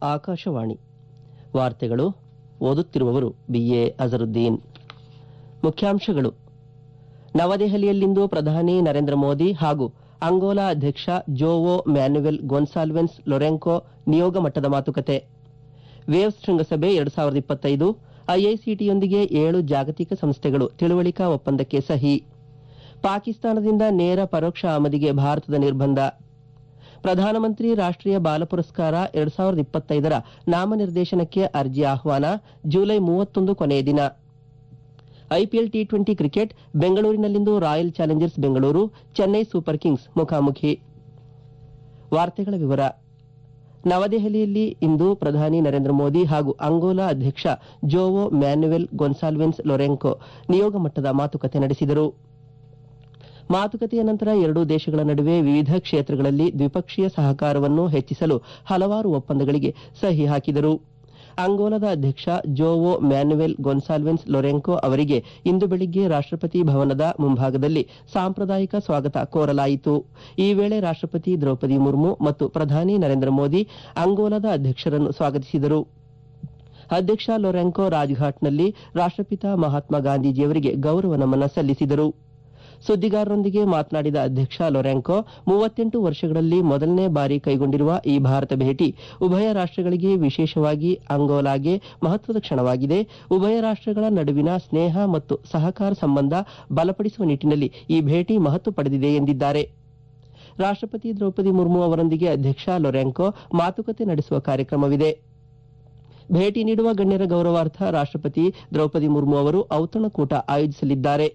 ಆಕಾಶವಾಣಿ ವಾರ್ತೆಗಳು ಓದುತ್ತಿರುವವರು ಬಿಎ ಅಜರುದ್ದೀನ್ ಮುಖ್ಯಾಂಶಗಳು ನವದೆಹಲಿಯಲ್ಲಿಂದು ಪ್ರಧಾನಿ ನರೇಂದ್ರ ಮೋದಿ ಹಾಗೂ ಅಂಗೋಲಾ ಅಧ್ಯಕ್ಷ ಜೋವೋ ಮ್ಯಾನುವೆಲ್ ಗೊನ್ಸಾಲ್ವೆನ್ಸ್ ಲೊರೆಂಕೊ ನಿಯೋಗ ಮಟ್ಟದ ಮಾತುಕತೆ ವೇವ್ಸ್ ಶೃಂಗಸಭೆ ಎರಡು ಸಾವಿರದ ಇಪ್ಪತ್ತೈದು ಐಐಸಿಟಿಯೊಂದಿಗೆ ಏಳು ಜಾಗತಿಕ ಸಂಸ್ಥೆಗಳು ತಿಳುವಳಿಕಾ ಒಪ್ಪಂದಕ್ಕೆ ಸಹಿ ಪಾಕಿಸ್ತಾನದಿಂದ ನೇರ ಪರೋಕ್ಷ ಆಮದಿಗೆ ಭಾರತದ ನಿರ್ಬಂಧ ಪ್ರಧಾನಮಂತ್ರಿ ರಾಷ್ಟ್ರೀಯ ಬಾಲ ಪುರಸ್ಕಾರ ಎರಡ್ ಸಾವಿರದ ಇಪ್ಪತ್ತೈದರ ನಾಮನಿರ್ದೇಶನಕ್ಕೆ ಅರ್ಜಿ ಆಹ್ವಾನ ಜುಲೈ ಮೂವತ್ತೊಂದು ಕೊನೆಯ ದಿನ ಐಪಿಎಲ್ ಟಿ ಟ್ವೆಂಟಿ ಕ್ರಿಕೆಟ್ ಬೆಂಗಳೂರಿನಲ್ಲಿಂದು Royal Challengers Bengaluru Chennai Super Kings ಮುಖಾಮುಖಿ ವಾರ್ತೆಗಳ ವಿವರ ನವದೆಹಲಿಯಲ್ಲಿ ಇಂದು ಪ್ರಧಾನಿ ನರೇಂದ್ರ ಮೋದಿ ಹಾಗೂ ಅಂಗೋಲಾ ಅಧ್ಯಕ್ಷ ಜೋವೋ ಮ್ಯಾನುವೆಲ್ ಗೊನ್ಸಾಲ್ವೆನ್ಸ್ ಲೊರೆಂಕೊ ನಿಯೋಗ ಮಟ್ಟದ ಮಾತುಕತೆ ನಡೆಸಿದರು ಮಾತುಕತೆಯ ನಂತರ ಎರಡೂ ದೇಶಗಳ ನಡುವೆ ವಿವಿಧ ಕ್ಷೇತ್ರಗಳಲ್ಲಿ ದ್ವಿಪಕ್ಷೀಯ ಸಹಕಾರವನ್ನು ಹೆಚ್ಚಿಸಲು ಹಲವಾರು ಒಪ್ಪಂದಗಳಿಗೆ ಸಹಿ ಹಾಕಿದರು ಅಂಗೋಲಾದ ಅಧ್ಯಕ್ಷ ಜೋವೋ ಮ್ಯಾನುವೆಲ್ ಗೊನ್ಸಾಲ್ವೆನ್ಸ್ ಲೊರೆಂಕೊ ಅವರಿಗೆ ಇಂದು ಬೆಳಿಗ್ಗೆ ರಾಷ್ಟ್ರಪತಿ ಭವನದ ಮುಂಭಾಗದಲ್ಲಿ ಸಾಂಪ್ರದಾಯಿಕ ಸ್ವಾಗತ ಕೋರಲಾಯಿತು ಈ ವೇಳೆ ರಾಷ್ಟ್ರಪತಿ ದ್ರೌಪದಿ ಮುರ್ಮು ಮತ್ತು ಪ್ರಧಾನಿ ನರೇಂದ್ರ ಮೋದಿ ಅಂಗೋಲಾದ ಅಧ್ಯಕ್ಷರನ್ನು ಸ್ವಾಗತಿಸಿದರು ಅಧ್ಯಕ್ಷ ಲೊರೆಂಕೊ ರಾಜ್ಘಾಟ್ನಲ್ಲಿ ರಾಷ್ಟ್ರಪಿತ ಮಹಾತ್ಮ ಗಾಂಧೀಜಿಯವರಿಗೆ ಗೌರವ ನಮನ ಸಲ್ಲಿಸಿದರು ಸುದ್ದಿಗಾರರೊಂದಿಗೆ ಮಾತನಾಡಿದ ಅಧ್ಯಕ್ಷ ಲೊರೆಂಕೊ ಮೂವತ್ತೆಂಟು ವರ್ಷಗಳಲ್ಲಿ ಮೊದಲನೇ ಬಾರಿ ಕೈಗೊಂಡಿರುವ ಈ ಭಾರತ ಭೇಟಿ ಉಭಯ ರಾಷ್ಟ್ರಗಳಿಗೆ ವಿಶೇಷವಾಗಿ ಅಂಗೋಲಾಗೆ ಮಹತ್ವದ ಕ್ಷಣವಾಗಿದೆ ಉಭಯ ರಾಷ್ಟ್ರಗಳ ನಡುವಿನ ಸ್ನೇಹ ಮತ್ತು ಸಹಕಾರ ಸಂಬಂಧ ಬಲಪಡಿಸುವ ನಿಟ್ಟಿನಲ್ಲಿ ಈ ಭೇಟಿ ಮಹತ್ವ ಪಡೆದಿದೆ ಎಂದಿದ್ದಾರೆ ರಾಷ್ಟ್ರಪತಿ ದ್ರೌಪದಿ ಮುರ್ಮು ಅವರೊಂದಿಗೆ ಅಧ್ಯಕ್ಷ ಲೊರೆಂಕೊ ಮಾತುಕತೆ ನಡೆಸುವ ಕಾರ್ಯಕ್ರಮವಿದೆ ಭೇಟಿ ನೀಡುವ ಗಣ್ಯರ ಗೌರವಾರ್ಥ ರಾಷ್ಟ್ರಪತಿ ದ್ರೌಪದಿ ಮುರ್ಮು ಅವರು ಔತಣಕೂಟ ಆಯೋಜಿಸಲಿದ್ದಾರೆ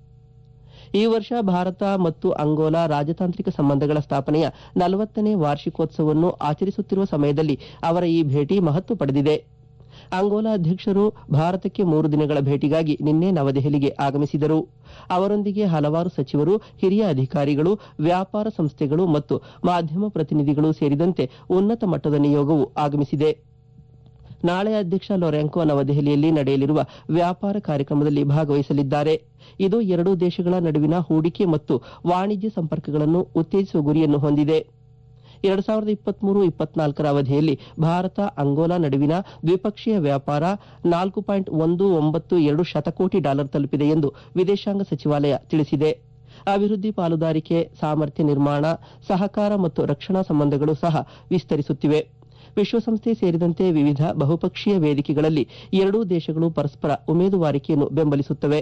ಈ ವರ್ಷ ಭಾರತ ಮತ್ತು ಅಂಗೋಲಾ ರಾಜತಾಂತ್ರಿಕ ಸಂಬಂಧಗಳ ಸ್ಥಾಪನೆಯ ನಲವತ್ತನೇ ವಾರ್ಷಿಕೋತ್ಸವವನ್ನು ಆಚರಿಸುತ್ತಿರುವ ಸಮಯದಲ್ಲಿ ಅವರ ಈ ಭೇಟಿ ಮಹತ್ವ ಪಡೆದಿದೆ ಅಂಗೋಲಾ ಅಧ್ಯಕ್ಷರು ಭಾರತಕ್ಕೆ ಮೂರು ದಿನಗಳ ಭೇಟಿಗಾಗಿ ನಿನ್ನೆ ನವದೆಹಲಿಗೆ ಆಗಮಿಸಿದರು ಅವರೊಂದಿಗೆ ಹಲವಾರು ಸಚಿವರು ಹಿರಿಯ ಅಧಿಕಾರಿಗಳು ವ್ಯಾಪಾರ ಸಂಸ್ಥೆಗಳು ಮತ್ತು ಮಾಧ್ಯಮ ಪ್ರತಿನಿಧಿಗಳು ಸೇರಿದಂತೆ ಉನ್ನತ ಮಟ್ಟದ ನಿಯೋಗವು ಆಗಮಿಸಿದೆ ನಾಳೆ ಅಧ್ಯಕ್ಷ ಲೊರೆಂಕೊ ನವದೆಹಲಿಯಲ್ಲಿ ನಡೆಯಲಿರುವ ವ್ಯಾಪಾರ ಕಾರ್ಯಕ್ರಮದಲ್ಲಿ ಭಾಗವಹಿಸಲಿದ್ದಾರೆ ಇದು ಎರಡೂ ದೇಶಗಳ ನಡುವಿನ ಹೂಡಿಕೆ ಮತ್ತು ವಾಣಿಜ್ಯ ಸಂಪರ್ಕಗಳನ್ನು ಉತ್ತೇಜಿಸುವ ಗುರಿಯನ್ನು ಹೊಂದಿದೆ ಎರಡ್ ಸಾವಿರದ ಇಪ್ಪತ್ಮೂರು ಇಪ್ಪತ್ನಾಲ್ಕರ ಅವಧಿಯಲ್ಲಿ ಭಾರತ ಅಂಗೋಲಾ ನಡುವಿನ ದ್ವಿಪಕ್ಷೀಯ ವ್ಯಾಪಾರ ನಾಲ್ಕು ಪಾಯಿಂಟ್ ಒಂದು ಒಂಬತ್ತು ಎರಡು ಶತಕೋಟಿ ಡಾಲರ್ ತಲುಪಿದೆ ಎಂದು ವಿದೇಶಾಂಗ ಸಚಿವಾಲಯ ತಿಳಿಸಿದೆ ಅಭಿವೃದ್ಧಿ ಪಾಲುದಾರಿಕೆ ಸಾಮರ್ಥ್ಯ ನಿರ್ಮಾಣ ಸಹಕಾರ ಮತ್ತು ರಕ್ಷಣಾ ಸಂಬಂಧಗಳು ಸಹ ವಿಸ್ತರಿಸುತ್ತಿವೆ ವಿಶ್ವಸಂಸ್ಥೆ ಸೇರಿದಂತೆ ವಿವಿಧ ಬಹುಪಕ್ಷೀಯ ವೇದಿಕೆಗಳಲ್ಲಿ ಎರಡೂ ದೇಶಗಳು ಪರಸ್ಪರ ಉಮೇದುವಾರಿಕೆಯನ್ನು ಬೆಂಬಲಿಸುತ್ತವೆ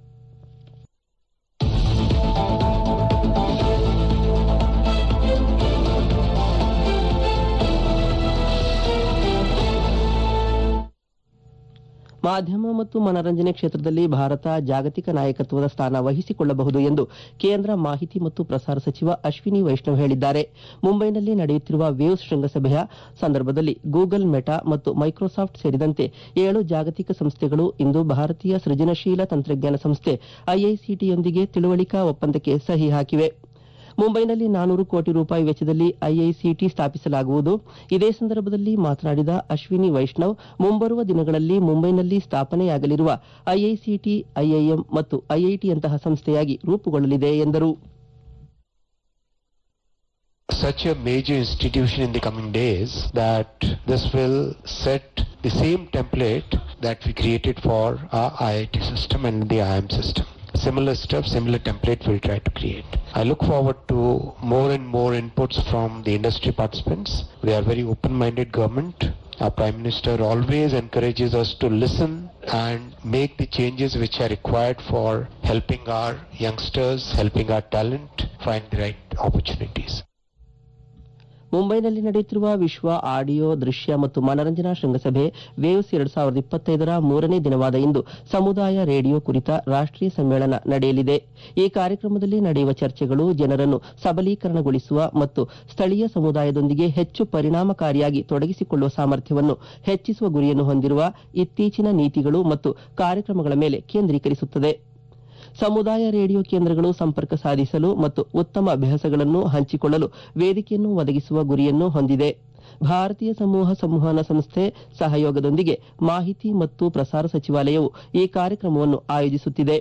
ಮಾಧ್ಯಮ ಮತ್ತು ಮನರಂಜನೆ ಕ್ಷೇತ್ರದಲ್ಲಿ ಭಾರತ ಜಾಗತಿಕ ನಾಯಕತ್ವದ ಸ್ಥಾನ ವಹಿಸಿಕೊಳ್ಳಬಹುದು ಎಂದು ಕೇಂದ್ರ ಮಾಹಿತಿ ಮತ್ತು ಪ್ರಸಾರ ಸಚಿವ ಅಶ್ವಿನಿ ವೈಷ್ಣವ್ ಹೇಳಿದ್ದಾರೆ ಮುಂಬೈನಲ್ಲಿ ನಡೆಯುತ್ತಿರುವ ವೇವ್ಸ್ ಶೃಂಗಸಭೆಯ ಸಂದರ್ಭದಲ್ಲಿ ಗೂಗಲ್ ಮೆಟಾ ಮತ್ತು ಮೈಕ್ರೋಸಾಫ್ಟ್ ಸೇರಿದಂತೆ ಏಳು ಜಾಗತಿಕ ಸಂಸ್ಥೆಗಳು ಇಂದು ಭಾರತೀಯ ಸೃಜನಶೀಲ ತಂತ್ರಜ್ಞಾನ ಸಂಸ್ಥೆ ಐಐಸಿಟಿಯೊಂದಿಗೆ ತಿಳುವಳಿಕಾ ಒಪ್ಪಂದಕ್ಕೆ ಸಹಿ ಹಾಕಿವೆ ಮುಂಬೈನಲ್ಲಿ ನಾನೂರು ಕೋಟಿ ರೂಪಾಯಿ ವೆಚ್ಚದಲ್ಲಿ ಐಐಸಿಟಿ ಸ್ಥಾಪಿಸಲಾಗುವುದು ಇದೇ ಸಂದರ್ಭದಲ್ಲಿ ಮಾತನಾಡಿದ ಅಶ್ವಿನಿ ವೈಷ್ಣವ್ ಮುಂಬರುವ ದಿನಗಳಲ್ಲಿ ಮುಂಬೈನಲ್ಲಿ ಸ್ಥಾಪನೆಯಾಗಲಿರುವ ಐಐಸಿಟಿ ಐಐಎಂ ಮತ್ತು ಐಐಟಿಯಂತಹ ಸಂಸ್ಥೆಯಾಗಿ ರೂಪುಗೊಳ್ಳಲಿದೆ ಎಂದರು such a major institution in the coming days that this will set the same template that we created for our IIT system and the IIM system. Similar stuff, similar template we'll try to create. I look forward to more and more inputs from the industry participants. We are very open-minded government. Our Prime Minister always encourages us to listen and make the changes which are required for helping our youngsters, helping our talent find the right opportunities. ಮುಂಬೈನಲ್ಲಿ ನಡೆಯುತ್ತಿರುವ ವಿಶ್ವ audio ದೃಶ್ಯ ಮತ್ತು ಮನರಂಜನಾ ಶೃಂಗಸಭೆ waves ಎರಡ್ ಸಾವಿರದ ಇಪ್ಪತ್ತೈದರ ಮೂರನೇ ದಿನವಾದ ಇಂದು ಸಮುದಾಯ ರೇಡಿಯೋ ಕುರಿತ ರಾಷ್ಟ್ರೀಯ ಸಮ್ಮೇಳನ ನಡೆಯಲಿದೆ ಈ ಕಾರ್ಯಕ್ರಮದಲ್ಲಿ ನಡೆಯುವ ಚರ್ಚೆಗಳು ಜನರನ್ನು ಸಬಲೀಕರಣಗೊಳಿಸುವ ಮತ್ತು ಸ್ಥಳೀಯ ಸಮುದಾಯದೊಂದಿಗೆ ಹೆಚ್ಚು ಪರಿಣಾಮಕಾರಿಯಾಗಿ ತೊಡಗಿಸಿಕೊಳ್ಳುವ ಸಾಮರ್ಥ್ಯವನ್ನು ಹೆಚ್ಚಿಸುವ ಗುರಿಯನ್ನು ಹೊಂದಿರುವ ಇತ್ತೀಚಿನ ನೀತಿಗಳು ಮತ್ತು ಕಾರ್ಯಕ್ರಮಗಳ ಮೇಲೆ ಕೇಂದ್ರೀಕರಿಸುತ್ತದೆ ಸಮುದಾಯ ರೇಡಿಯೋ ಕೇಂದ್ರಗಳು ಸಂಪರ್ಕ ಸಾಧಿಸಲು ಮತ್ತು ಉತ್ತಮ ಅಭ್ಯಾಸಗಳನ್ನು ಹಂಚಿಕೊಳ್ಳಲು ವೇದಿಕೆಯನ್ನು ಒದಗಿಸುವ ಗುರಿಯನ್ನು ಹೊಂದಿದೆ ಭಾರತೀಯ ಸಮೂಹ ಸಂವಹನ ಸಂಸ್ಥೆ ಸಹಯೋಗದೊಂದಿಗೆ ಮಾಹಿತಿ ಮತ್ತು ಪ್ರಸಾರ ಸಚಿವಾಲಯವು ಈ ಕಾರ್ಯಕ್ರಮವನ್ನು ಆಯೋಜಿಸುತ್ತಿದೆ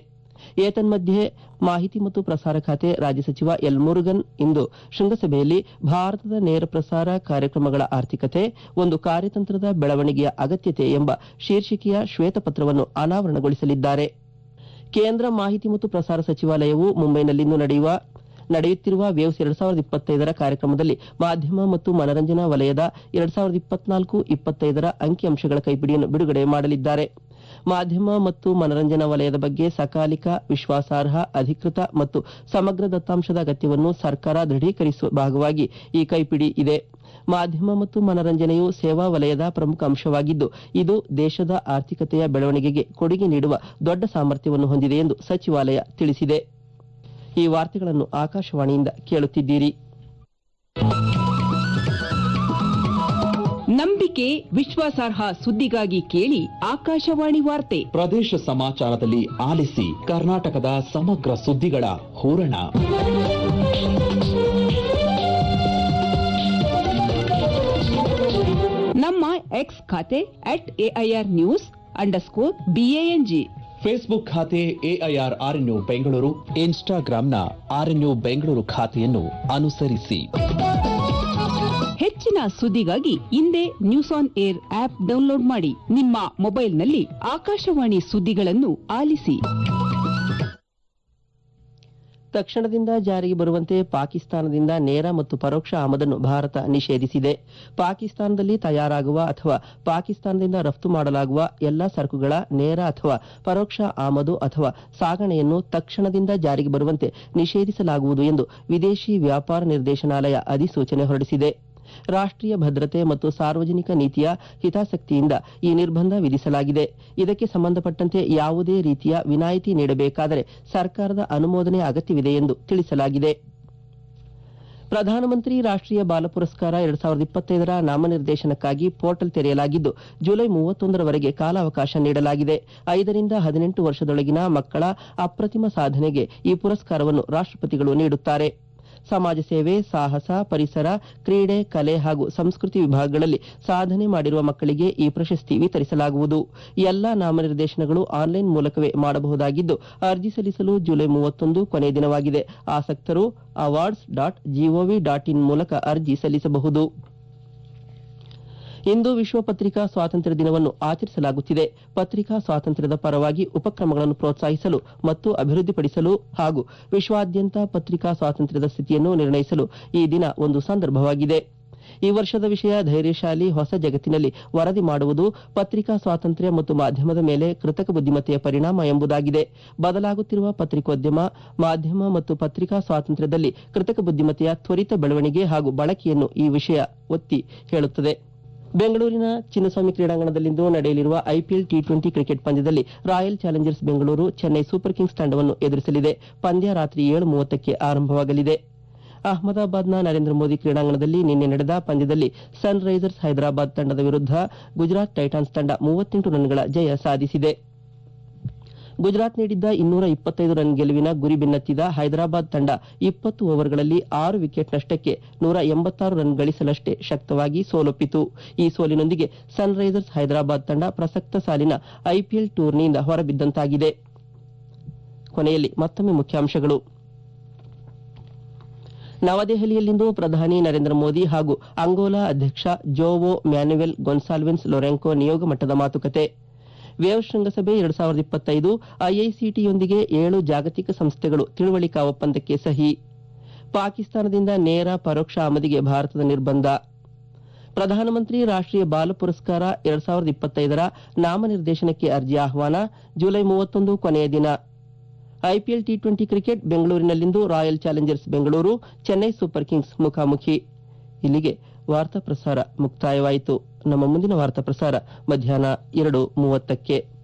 ಏತನ್ಮಧ್ಯೆ ಮಾಹಿತಿ ಮತ್ತು ಪ್ರಸಾರ ಖಾತೆ ರಾಜ್ಯ ಸಚಿವ ಎಲ್ ಮುರುಗನ್ ಇಂದು ಶೃಂಗಸಭೆಯಲ್ಲಿ ಭಾರತದ ನೇರ ಪ್ರಸಾರ ಕಾರ್ಯಕ್ರಮಗಳ ಆರ್ಥಿಕತೆ ಒಂದು ಕಾರ್ಯತಂತ್ರದ ಬೆಳವಣಿಗೆಯ ಅಗತ್ಯತೆ ಎಂಬ ಶೀರ್ಷಿಕೆಯ ಶ್ವೇತಪತ್ರವನ್ನು ಅನಾವರಣಗೊಳಿಸಲಿದ್ದಾರೆ ಕೇಂದ್ರ ಮಾಹಿತಿ ಮತ್ತು ಪ್ರಸಾರ ಸಚಿವಾಲಯವು ಮುಂಬೈನಲ್ಲಿಂದು ನಡೆಯುವ ನಡೆಯುತ್ತಿರುವ ವೇವ್ಸ್ ಎರಡ್ ಸಾವಿರದ ಇಪ್ಪತ್ತೈದರ ಕಾರ್ಯಕ್ರಮದಲ್ಲಿ ಮಾಧ್ಯಮ ಮತ್ತು ಮನರಂಜನಾ ವಲಯದ ಎರಡ್ ಸಾವಿರದ ಇಪ್ಪತ್ನಾಲ್ಕು ಇಪ್ಪತ್ತೈದರ ಅಂಕಿಅಂಶಗಳ ಕೈಪಿಡಿಯನ್ನು ಬಿಡುಗಡೆ ಮಾಡಲಿದ್ದಾರೆ ಮಾಧ್ಯಮ ಮತ್ತು ಮನರಂಜನಾ ವಲಯದ ಬಗ್ಗೆ ಸಕಾಲಿಕ ವಿಶ್ವಾಸಾರ್ಹ ಅಧಿಕೃತ ಮತ್ತು ಸಮಗ್ರ ದತ್ತಾಂಶದ ಅಗತ್ಯವನ್ನು ಸರ್ಕಾರ ದೃಢೀಕರಿಸುವ ಭಾಗವಾಗಿ ಈ ಕೈಪಿಡಿ ಇದೆ ಮಾಧ್ಯಮ ಮತ್ತು ಮನರಂಜನೆಯು ಸೇವಾ ವಲಯದ ಪ್ರಮುಖ ಅಂಶವಾಗಿದ್ದು ಇದು ದೇಶದ ಆರ್ಥಿಕತೆಯ ಬೆಳವಣಿಗೆಗೆ ಕೊಡುಗೆ ನೀಡುವ ದೊಡ್ಡ ಸಾಮರ್ಥ್ಯವನ್ನು ಹೊಂದಿದೆ ಎಂದು ಸಚಿವಾಲಯ ತಿಳಿಸಿದೆ ಈ ವಾರ್ತೆಗಳನ್ನು ಆಕಾಶವಾಣಿಯಿಂದ ಕೇಳುತ್ತಿದ್ದೀರಿ ನಂಬಿಕೆ ವಿಶ್ವಾಸಾರ್ಹ ಸುದ್ದಿಗಾಗಿ ಕೇಳಿ ಆಕಾಶವಾಣಿ ವಾರ್ತೆ ಪ್ರದೇಶ ಸಮಾಚಾರದಲ್ಲಿ ಆಲಿಸಿ ಕರ್ನಾಟಕದ ಸಮಗ್ರ ಸುದ್ದಿಗಳ ಹೂರಣ ನಮ್ಮ ಎಕ್ಸ್ ಖಾತೆ at A I R news underscore B A N G Facebook ಖಾತೆ ಎಐಆರ್ ಆರ್ಎನ್ಯು ಬೆಂಗಳೂರು ಇನ್ಸ್ಟಾಗ್ರಾಂನ ಆರ್ಎನ್ಯು ಬೆಂಗಳೂರು ಖಾತೆಯನ್ನು ಅನುಸರಿಸಿ ಹೆಚ್ಚಿನ ಸುದ್ದಿಗಾಗಿ ಹಿಂದೆ news on air app download ಮಾಡಿ ನಿಮ್ಮ ಮೊಬೈಲ್ನಲ್ಲಿ ಆಕಾಶವಾಣಿ ಸುದ್ದಿಗಳನ್ನು ಆಲಿಸಿ ತಕ್ಷಣದಿಂದ ಜಾರಿಗೆ ಬರುವಂತೆ ಪಾಕಿಸ್ತಾನದಿಂದ ನೇರ ಮತ್ತು ಪರೋಕ್ಷ ಆಮದನ್ನು ಭಾರತ ನಿಷೇಧಿಸಿದೆ ಪಾಕಿಸ್ತಾನದಲ್ಲಿ ತಯಾರಾಗುವ ಅಥವಾ ಪಾಕಿಸ್ತಾನದಿಂದ ರಫ್ತು ಮಾಡಲಾಗುವ ಎಲ್ಲಾ ಸರಕುಗಳ ನೇರ ಅಥವಾ ಪರೋಕ್ಷ ಆಮದು ಅಥವಾ ಸಾಗಣೆಯನ್ನು ತಕ್ಷಣದಿಂದ ಜಾರಿಗೆ ಬರುವಂತೆ ನಿಷೇಧಿಸಲಾಗುವುದು ಎಂದು ವಿದೇಶಿ ವ್ಯಾಪಾರ ನಿರ್ದೇಶನಾಲಯ ಅಧಿಸೂಚನೆ ಹೊರಡಿಸಿದೆ ರಾಷ್ಟ್ರೀಯ ಭದ್ರತೆ ಮತ್ತು ಸಾರ್ವಜನಿಕ ನೀತಿಯ ಹಿತಾಸಕ್ತಿಯಿಂದ ಈ ನಿರ್ಬಂಧ ವಿಧಿಸಲಾಗಿದೆ ಇದಕ್ಕೆ ಸಂಬಂಧಪಟ್ಟಂತೆ ಯಾವುದೇ ರೀತಿಯ ವಿನಾಯಿತಿ ನೀಡಬೇಕಾದರೆ ಸರ್ಕಾರದ ಅನುಮೋದನೆ ಅಗತ್ಯವಿದೆ ಎಂದು ತಿಳಿಸಲಾಗಿದೆ ಪ್ರಧಾನಮಂತ್ರಿ ರಾಷ್ಟ್ರೀಯ ಬಾಲ ಪುರಸ್ಕಾರ ಎರಡ್ ಸಾವಿರದ ಇಪ್ಪತ್ತೈದರ ನಾಮನಿರ್ದೇಶನಕ್ಕಾಗಿ ಪೋರ್ಟಲ್ ತೆರೆಯಲಾಗಿದ್ದು ಜುಲೈ ಮೂವತ್ತೊಂದರವರೆಗೆ ಕಾಲಾವಕಾಶ ನೀಡಲಾಗಿದೆ ಐದರಿಂದ ಹದಿನೆಂಟು ವರ್ಷದೊಳಗಿನ ಮಕ್ಕಳ ಅಪ್ರತಿಮ ಸಾಧನೆಗೆ ಈ ಪುರಸ್ಕಾರವನ್ನು ರಾಷ್ಟ್ರಪತಿಗಳು ನೀಡುತ್ತಾರೆ ಸಮಾಜ ಸೇವೆ ಸಾಹಸ ಪರಿಸರ ಕ್ರೀಡೆ ಕಲೆ ಹಾಗೂ ಸಂಸ್ಕೃತಿ ವಿಭಾಗಗಳಲ್ಲಿ ಸಾಧನೆ ಮಾಡಿರುವ ಮಕ್ಕಳಿಗೆ ಈ ಪ್ರಶಸ್ತಿ ವಿತರಿಸಲಾಗುವುದು ಎಲ್ಲಾ ನಾಮನಿರ್ದೇಶನಗಳು ಆನ್ಲೈನ್ ಮೂಲಕವೇ ಮಾಡಬಹುದಾಗಿದ್ದು ಅರ್ಜಿ ಸಲ್ಲಿಸಲು ಜುಲೈ ಮೂವತ್ತೊಂದು ಕೊನೆಯ ದಿನವಾಗಿದೆ ಆಸಕ್ತರು awards dot G O V dot in ಮೂಲಕ ಅರ್ಜಿ ಸಲ್ಲಿಸಬಹುದು ಇಂದು ವಿಶ್ವ ಪತ್ರಿಕಾ ಸ್ವಾತಂತ್ರ್ಯ ದಿನವನ್ನು ಆಚರಿಸಲಾಗುತ್ತಿದೆ ಪತ್ರಿಕಾ ಸ್ವಾತಂತ್ರ್ಯದ ಪರವಾಗಿ ಉಪಕ್ರಮಗಳನ್ನು ಪ್ರೋತ್ಸಾಹಿಸಲು ಮತ್ತು ಅಭಿವೃದ್ಧಿಪಡಿಸಲು ಹಾಗೂ ವಿಶ್ವಾದ್ಯಂತ ಪತ್ರಿಕಾ ಸ್ವಾತಂತ್ರ್ಯದ ಸ್ಥಿತಿಯನ್ನು ನಿರ್ಣಯಿಸಲು ಈ ದಿನ ಒಂದು ಸಂದರ್ಭವಾಗಿದೆ ಈ ವರ್ಷದ ವಿಷಯ ಧೈರ್ಯಶಾಲಿ ಹೊಸ ಜಗತ್ತಿನಲ್ಲಿ ವರದಿ ಮಾಡುವುದು ಪತ್ರಿಕಾ ಸ್ವಾತಂತ್ರ್ಯ ಮತ್ತು ಮಾಧ್ಯಮದ ಮೇಲೆ ಕೃತಕ ಬುದ್ಧಿಮತ್ತೆಯ ಪರಿಣಾಮ ಎಂಬುದಾಗಿದೆ ಬದಲಾಗುತ್ತಿರುವ ಪತ್ರಿಕೋದ್ಯಮ ಮಾಧ್ಯಮ ಮತ್ತು ಪತ್ರಿಕಾ ಸ್ವಾತಂತ್ರ್ಯದಲ್ಲಿ ಕೃತಕ ಬುದ್ಧಿಮತ್ತೆಯ ತ್ವರಿತ ಬೆಳವಣಿಗೆ ಹಾಗೂ ಬಳಕೆಯನ್ನು ಈ ವಿಷಯ ಒತ್ತಿ ಹೇಳುತ್ತದೆ ಬೆಂಗಳೂರಿನ ಚಿನ್ನಸ್ವಾಮಿ ಕ್ರೀಡಾಂಗಣದಲ್ಲಿಂದು ನಡೆಯಲಿರುವ ಐಪಿಎಲ್ ಟಿ ಟ್ವೆಂಟಿ ಕ್ರಿಕೆಟ್ ಪಂದ್ಯದಲ್ಲಿ Royal Challengers Bengaluru Chennai Super Kings ತಂಡವನ್ನು ಎದುರಿಸಲಿದೆ ಪಂದ್ಯ ರಾತ್ರಿ ಏಳು ಮೂವತ್ತಕ್ಕೆ ಆರಂಭವಾಗಲಿದೆ ಅಹಮದಾಬಾದ್ನ ನರೇಂದ್ರ ಮೋದಿ ಕ್ರೀಡಾಂಗಣದಲ್ಲಿ ನಿನ್ನೆ ನಡೆದ ಪಂದ್ಯದಲ್ಲಿ ಸನ್ ರೈಸರ್ಸ್ ಹೈದರಾಬಾದ್ ತಂಡದ ವಿರುದ್ಧ ಗುಜರಾತ್ ಟೈಟಾನ್ಸ್ ತಂಡ ಮೂವತ್ತೆಂಟು ರನ್ಗಳ ಜಯ ಸಾಧಿಸಿದೆ ಗುಜರಾತ್ ನೀಡಿದ್ದ ಇನ್ನೂರ ಇಪ್ಪತ್ತೈದು ರನ್ ಗೆಲುವಿನ ಗುರಿ ಬೆನ್ನತ್ತಿದ ಹೈದರಾಬಾದ್ ತಂಡ ಇಪ್ಪತ್ತು ಓವರ್ಗಳಲ್ಲಿ ಆರು ವಿಕೆಟ್ ನಷ್ಟಕ್ಕೆ ನೂರ ಎಂಬತ್ತಾರು ರನ್ ಗಳಿಸಲಷ್ಟೇ ಶಕ್ತವಾಗಿ ಸೋಲೊಪ್ಪಿತು ಈ ಸೋಲಿನೊಂದಿಗೆ ಸನ್ ರೈಸರ್ಸ್ ಹೈದರಾಬಾದ್ ತಂಡ ಪ್ರಸಕ್ತ ಸಾಲಿನ ಐಪಿಎಲ್ ಟೂರ್ನಿಯಿಂದ ಹೊರಬಿದ್ದಂತಾಗಿದೆ ಕೊನೆಯಲ್ಲಿ ಮತ್ತೊಮ್ಮೆ ಮುಖ್ಯಾಂಶಗಳು ನವದೆಹಲಿಯಲ್ಲಿಂದು ಪ್ರಧಾನಿ ನರೇಂದ್ರ ಮೋದಿ ಹಾಗೂ ಅಂಗೋಲಾ ಅಧ್ಯಕ್ಷ ಜೋವೋ ಮ್ಯಾನುವೆಲ್ ಗೊನ್ಸಾಲ್ವೆನ್ಸ್ ಲೊರೆಂಕೊ ನಿಯೋಗ ಮಟ್ಟದ ಮಾತುಕತೆ ವೇವ್ ಶೃಂಗಸಭೆ ಎರಡ್ ಸಾವಿರದ ಇಪ್ಪತ್ತೈದು ಐಐಸಿಟಿಯೊಂದಿಗೆ ಏಳು ಜಾಗತಿಕ ಸಂಸ್ಥೆಗಳು ತಿಳುವಳಿಕಾ ಒಪ್ಪಂದಕ್ಕೆ ಸಹಿ ಪಾಕಿಸ್ತಾನದಿಂದ ನೇರ ಪರೋಕ್ಷ ಆಮದಿಗೆ ಭಾರತದ ನಿರ್ಬಂಧ ಪ್ರಧಾನಮಂತ್ರಿ ರಾಷ್ಟ್ರೀಯ ಬಾಲ ಪುರಸ್ಕಾರ ಎರಡ್ ಸಾವಿರದ ಇಪ್ಪತ್ತೈದರ ನಾಮನಿರ್ದೇಶನಕ್ಕೆ ಅರ್ಜಿ ಆಹ್ವಾನ ಜುಲೈ ಮೂವತ್ತೊಂದು ಕೊನೆಯ ದಿನ ಐಪಿಎಲ್ ಟಿ ಟ್ವೆಂಟಿ ಕ್ರಿಕೆಟ್ ಬೆಂಗಳೂರಿನಲ್ಲಿಂದು Royal Challengers Bengaluru Chennai Super Kings ಮುಖಾಮುಖಿ ಇಲ್ಲಿಗೆ ವಾರ್ತಾ ಪ್ರಸಾರ ಮುಕ್ತಾಯವಾಯಿತು ನಮ್ಮ ಮುಂದಿನ ವಾರ್ತಾ ಪ್ರಸಾರ ಮಧ್ಯಾಹ್ನ ಎರಡು ಮೂವತ್ತಕ್ಕೆ